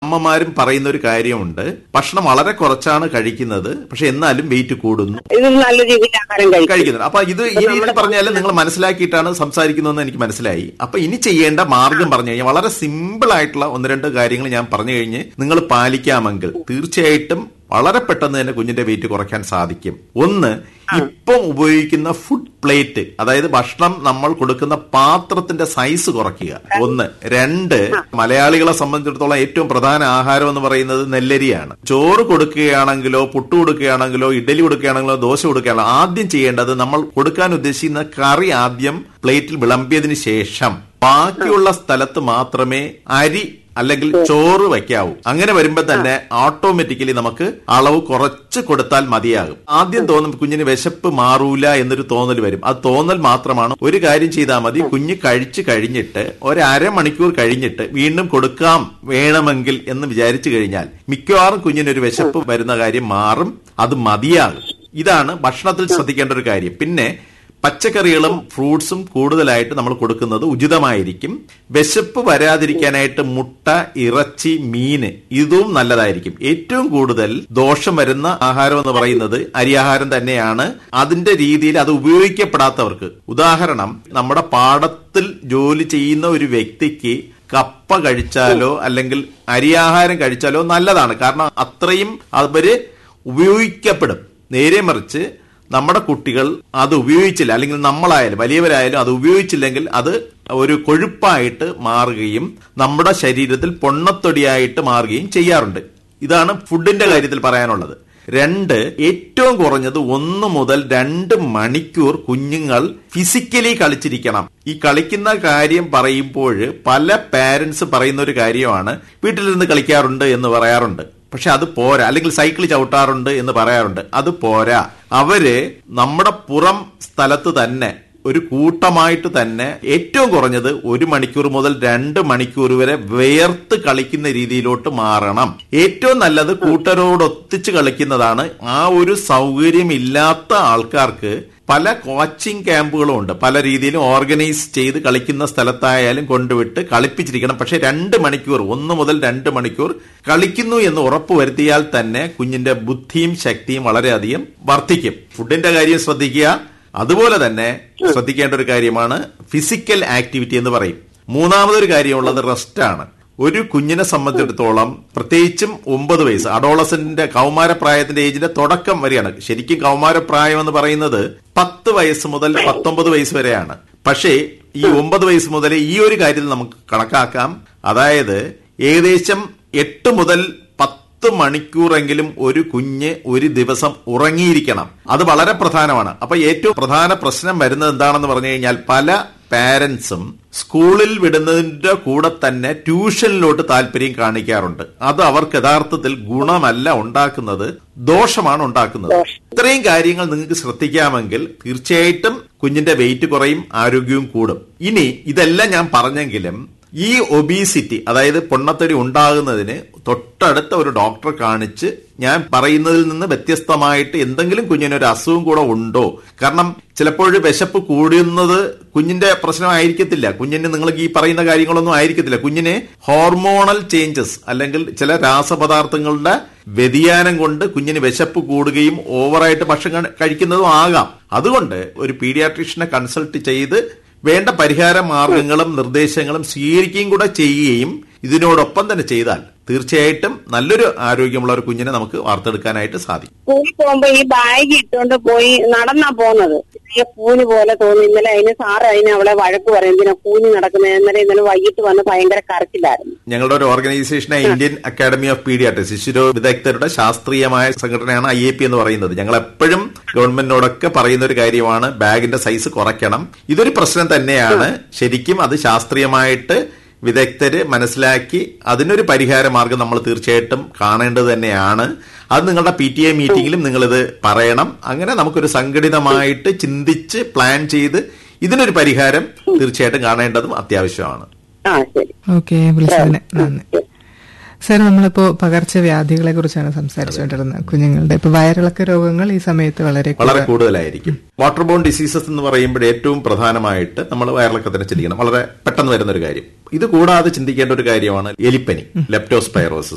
അമ്മമാരും പറയുന്ന ഒരു കാര്യമുണ്ട് ഭക്ഷണം വളരെ കുറച്ചാണ് കഴിക്കുന്നത് പക്ഷെ എന്നാലും വെയിറ്റ് കൂടുന്നു ഇത് നല്ല രീതിയിൽ ആഹാരം കഴിക്കും കഴിക്കുന്നുണ്ട് അപ്പൊ ഇത് ഈ രീതിയിൽ പറഞ്ഞാൽ നിങ്ങൾ മനസ്സിലാക്കിയിട്ടാണ് സംസാരിക്കുന്നതെന്ന് എനിക്ക് മനസ്സിലായി അപ്പൊ ഇനി ചെയ്യേണ്ട മാർഗം പറഞ്ഞു കഴിഞ്ഞാൽ വളരെ സിമ്പിൾ ആയിട്ടുള്ള ഒന്ന് രണ്ട് കാര്യങ്ങൾ ഞാൻ പറഞ്ഞു കഴിഞ്ഞ് നിങ്ങൾ പാലിക്കാമെങ്കിൽ തീർച്ചയായിട്ടും വളരെ പെട്ടെന്ന് തന്നെ കുഞ്ഞിന്റെ വെയിറ്റ് കുറയ്ക്കാൻ സാധിക്കും ഒന്ന് ഇപ്പം ഉപയോഗിക്കുന്ന ഫുഡ് പ്ലേറ്റ് അതായത് ഭക്ഷണം നമ്മൾ കൊടുക്കുന്ന പാത്രത്തിന്റെ സൈസ് കുറയ്ക്കുക ഒന്ന് രണ്ട് മലയാളികളെ സംബന്ധിച്ചിടത്തോളം ഏറ്റവും പ്രധാന ആഹാരം എന്ന് പറയുന്നത് നെല്ലരിയാണ് ചോറ് കൊടുക്കുകയാണെങ്കിലോ പുട്ട് കൊടുക്കുകയാണെങ്കിലോ ഇഡലി കൊടുക്കുകയാണെങ്കിലോ ദോശ കൊടുക്കുകയാണെങ്കിലോ ആദ്യം ചെയ്യേണ്ടത് നമ്മൾ കൊടുക്കാൻ ഉദ്ദേശിക്കുന്ന കറി ആദ്യം പ്ലേറ്റിൽ വിളമ്പിയതിന് ശേഷം ബാക്കിയുള്ള സ്ഥലത്ത് മാത്രമേ അരി അല്ലെങ്കിൽ ചോറ് വയ്ക്കാവൂ അങ്ങനെ വരുമ്പോൾ തന്നെ ഓട്ടോമാറ്റിക്കലി നമുക്ക് അളവ് കുറച്ച് കൊടുത്താൽ മതിയാകും ആദ്യം തോന്നും കുഞ്ഞിന് വിശപ്പ് മാറൂല എന്നൊരു തോന്നൽ വരും അത് തോന്നൽ മാത്രമാണ് ഒരു കാര്യം ചെയ്താൽ മതി കുഞ്ഞ് കഴിച്ചു കഴിഞ്ഞിട്ട് ഒരു അരമണിക്കൂർ കഴിഞ്ഞിട്ട് വീണ്ടും കൊടുക്കാം വേണമെങ്കിൽ എന്ന് വിചാരിച്ചു കഴിഞ്ഞാൽ മിക്കവാറും കുഞ്ഞിനൊരു വിശപ്പ് വരുന്ന കാര്യം മാറും അത് മതിയാകും ഇതാണ് ഭക്ഷണത്തിൽ ശ്രദ്ധിക്കേണ്ട ഒരു കാര്യം പിന്നെ പച്ചക്കറികളും ഫ്രൂട്ട്സും കൂടുതലായിട്ട് നമ്മൾ കൊടുക്കുന്നത് ഉചിതമായിരിക്കും വിശപ്പ് വരാതിരിക്കാനായിട്ട് മുട്ട ഇറച്ചി മീന് ഇതും നല്ലതായിരിക്കും ഏറ്റവും കൂടുതൽ ദോഷം വരുന്ന ആഹാരം എന്ന് പറയുന്നത് അരിയാഹാരം തന്നെയാണ് അതിന്റെ രീതിയിൽ അത് ഉപയോഗിക്കപ്പെടാത്തവർക്ക് ഉദാഹരണം നമ്മുടെ പാടത്തിൽ ജോലി ചെയ്യുന്ന ഒരു വ്യക്തിക്ക് കപ്പ കഴിച്ചാലോ അല്ലെങ്കിൽ അരിയാഹാരം കഴിച്ചാലോ നല്ലതാണ് കാരണം അത്രയും അവര് ഉപയോഗിക്കപ്പെടും നേരെ മറിച്ച് നമ്മുടെ കുട്ടികൾ അത് ഉപയോഗിച്ചില്ല അല്ലെങ്കിൽ നമ്മളായാലും വലിയവരായാലും അത് ഉപയോഗിച്ചില്ലെങ്കിൽ അത് ഒരു കൊഴുപ്പായിട്ട് മാറുകയും നമ്മുടെ ശരീരത്തിൽ പൊണ്ണത്തൊടിയായിട്ട് മാറുകയും ചെയ്യാറുണ്ട് ഇതാണ് ഫുഡിന്റെ കാര്യത്തിൽ പറയാനുള്ളത് രണ്ട് ഏറ്റവും കുറഞ്ഞത് ഒന്ന് മുതൽ രണ്ട് മണിക്കൂർ കുഞ്ഞുങ്ങൾ ഫിസിക്കലി കളിച്ചിരിക്കണം ഈ കളിക്കുന്ന കാര്യം പറയുമ്പോൾ പല പാരന്റ്സ് പറയുന്ന ഒരു കാര്യമാണ് വീട്ടിലിരുന്ന് കളിക്കാറുണ്ട് എന്ന് പറയാറുണ്ട് പക്ഷെ അത് പോരാ അല്ലെങ്കിൽ സൈക്കിൾ ചവിട്ടാറുണ്ട് എന്ന് പറയാറുണ്ട് അത് പോരാ അവര് നമ്മുടെ പുറം സ്ഥലത്ത് തന്നെ ഒരു കൂട്ടമായിട്ട് തന്നെ ഏറ്റവും കുറഞ്ഞത് ഒരു മണിക്കൂർ മുതൽ രണ്ട് മണിക്കൂർ വരെ വേർത്ത് കളിക്കുന്ന രീതിയിലോട്ട് മാറണം ഏറ്റവും നല്ലത് കൂട്ടരോടൊത്തിച്ച് കളിക്കുന്നതാണ് ആ ഒരു സൗകര്യം ഇല്ലാത്ത ആൾക്കാർക്ക് പല കോച്ചിങ് ക്യാമ്പുകളും ഉണ്ട് പല രീതിയിലും ഓർഗനൈസ് ചെയ്ത് കളിക്കുന്ന സ്ഥലത്തായാലും കൊണ്ടുവിട്ട് കളിപ്പിച്ചിരിക്കണം പക്ഷെ രണ്ട് മണിക്കൂർ ഒന്ന് മുതൽ രണ്ട് മണിക്കൂർ കളിക്കുന്നു എന്ന് ഉറപ്പ് വരുത്തിയാൽ തന്നെ കുഞ്ഞിന്റെ ബുദ്ധിയും ശക്തിയും വളരെയധികം വർദ്ധിക്കും ഫുഡിന്റെ കാര്യം ശ്രദ്ധിക്കുക അതുപോലെ തന്നെ ശ്രദ്ധിക്കേണ്ട ഒരു കാര്യമാണ് ഫിസിക്കൽ ആക്ടിവിറ്റി എന്ന് പറയും മൂന്നാമതൊരു കാര്യമുള്ളത് റെസ്റ്റ് ആണ് ഒരു കുഞ്ഞിനെ സംബന്ധിച്ചിടത്തോളം പ്രത്യേകിച്ചും ഒമ്പത് വയസ്സ് അഡോളസന്റിന്റെ കൗമാരപ്രായത്തിന്റെ ഏജിന്റെ തുടക്കം വരെയാണ് ശരിക്കും കൗമാരപ്രായം എന്ന് പറയുന്നത് പത്ത് വയസ്സ് മുതൽ പത്തൊമ്പത് വയസ്സ് വരെയാണ് പക്ഷേ ഈ ഒമ്പത് വയസ്സ് മുതൽ ഈ ഒരു കാര്യത്തിൽ നമുക്ക് കണക്കാക്കാം അതായത് ഏകദേശം എട്ട് മുതൽ പത്ത് മണിക്കൂറെങ്കിലും ഒരു കുഞ്ഞ് ഒരു ദിവസം ഉറങ്ങിയിരിക്കണം അത് വളരെ പ്രധാനമാണ് അപ്പൊ ഏറ്റവും പ്രധാന പ്രശ്നം വരുന്നത് എന്താണെന്ന് പറഞ്ഞു കഴിഞ്ഞാൽ പല പാരന്റ്സും സ്കൂളിൽ വിടുന്നതിന്റെ കൂടെ തന്നെ ട്യൂഷനിലോട്ട് താല്പര്യം കാണിക്കാറുണ്ട് അത് അവർക്ക് യഥാർത്ഥത്തിൽ ഗുണമല്ല ഉണ്ടാക്കുന്നത് ദോഷമാണ് ഉണ്ടാക്കുന്നത് ഇത്രയും കാര്യങ്ങൾ നിങ്ങൾക്ക് ശ്രദ്ധിക്കാമെങ്കിൽ തീർച്ചയായിട്ടും കുഞ്ഞിന്റെ വെയിറ്റ് കുറയും ആരോഗ്യവും കൂടും ഇനി ഇതെല്ലാം ഞാൻ പറഞ്ഞെങ്കിലും ഈ ഒബീസിറ്റി അതായത് പൊണ്ണത്തടി ഉണ്ടാകുന്നതിന് തൊട്ടടുത്ത ഒരു ഡോക്ടറെ കാണിച്ച് ഞാൻ പറയുന്നതിൽ നിന്ന് വ്യത്യസ്തമായിട്ട് എന്തെങ്കിലും കുഞ്ഞിനൊരു അസുഖം കൂടെ ഉണ്ടോ കാരണം ചിലപ്പോൾ വിശപ്പ് കൂടുന്നത് കുഞ്ഞിന്റെ പ്രശ്നമായിരിക്കത്തില്ല കുഞ്ഞിന് നിങ്ങൾക്ക് ഈ പറയുന്ന കാര്യങ്ങളൊന്നും ആയിരിക്കത്തില്ല കുഞ്ഞിന് ഹോർമോണൽ ചേഞ്ചസ് അല്ലെങ്കിൽ ചില രാസപദാർത്ഥങ്ങളുടെ വ്യതിയാനം കൊണ്ട് കുഞ്ഞിന് വിശപ്പ് കൂടുകയും ഓവറായിട്ട് ഭക്ഷണം കഴിക്കുന്നതും ആകാം അതുകൊണ്ട് ഒരു പീഡിയാട്രീഷ്യനെ കൺസൾട്ട് ചെയ്ത് വേണ്ട പരിഹാര മാർഗങ്ങളും നിർദ്ദേശങ്ങളും സ്വീകരിക്കുകയും കൂടെ ചെയ്യുകയും ഇതിനോടൊപ്പം തന്നെ ചെയ്താൽ തീർച്ചയായിട്ടും നല്ലൊരു ആരോഗ്യമുള്ള ഒരു കുഞ്ഞിനെ നമുക്ക് വാർത്തെടുക്കാനായിട്ട് സാധിക്കും സ്കൂളിൽ പോകുമ്പോ ഈ ബാഗ് ഇട്ടുകൊണ്ട് പോയി നടന്നാ പോകുന്നത് ചെറിയ കൂന് പോലെ തോന്നി ഇന്നലെ അതിന് സാറ് അതിന് അവളെ വഴക്ക് പറയും എന്തിനാ കൂനി നടക്കുന്നത് ഇന്നലെ ഇന്നലെ വൈകിട്ട് വന്ന് ഭയങ്കര കരച്ചിലായിരുന്നു ഞങ്ങളുടെ ഒരു ഓർഗനൈസേഷനായ ഇന്ത്യൻ അക്കാദമി ഓഫ് പീഡിയാട്രിക്സ് ശിശുരോ വിദഗ്ധരുടെ ശാസ്ത്രീയമായ സംഘടനയാണ് ഐ എ പി എന്ന് പറയുന്നത് ഞങ്ങൾ എപ്പോഴും ഗവൺമെന്റിനോടൊക്കെ പറയുന്ന ഒരു കാര്യമാണ് ബാഗിന്റെ സൈസ് കുറയ്ക്കണം ഇതൊരു പ്രശ്നം തന്നെയാണ് ശരിക്കും അത് ശാസ്ത്രീയമായിട്ട് വിദഗ്ധര് മനസ്സിലാക്കി അതിനൊരു പരിഹാര മാർഗം നമ്മൾ തീർച്ചയായിട്ടും കാണേണ്ടത് തന്നെയാണ് അത് നിങ്ങളുടെ പി ടി എ മീറ്റിംഗിലും നിങ്ങളിത് പറയണം അങ്ങനെ നമുക്കൊരു സംഘടിതമായിട്ട് ചിന്തിച്ച് പ്ലാൻ ചെയ്ത് ഇതിനൊരു പരിഹാരം തീർച്ചയായിട്ടും കാണേണ്ടതും അത്യാവശ്യമാണ് ആ ശരി ഓക്കെ വിളിച്ചതിന് നന്ദി സാർ നമ്മളിപ്പോ പകർച്ചവ്യാധികളെ കുറിച്ചാണ് സംസാരിച്ചുകൊണ്ടിരുന്നത് കുഞ്ഞുങ്ങളുടെ ഇപ്പൊ വയറിളക്ക രോഗങ്ങൾ ഈ സമയത്ത് വളരെ വളരെ കൂടുതലായിരിക്കും വാട്ടർ ബോൺ ഡിസീസസ് എന്ന് പറയുമ്പോൾ ഏറ്റവും പ്രധാനമായിട്ട് നമ്മൾ വയറിളക്കത്തിന് ചിന്തിക്കണം വളരെ പെട്ടെന്ന് വരുന്ന ഒരു കാര്യം ഇത് കൂടാതെ ചിന്തിക്കേണ്ട ഒരു കാര്യമാണ് എലിപ്പനി ലെപ്റ്റോസ്പൈറോസിസ്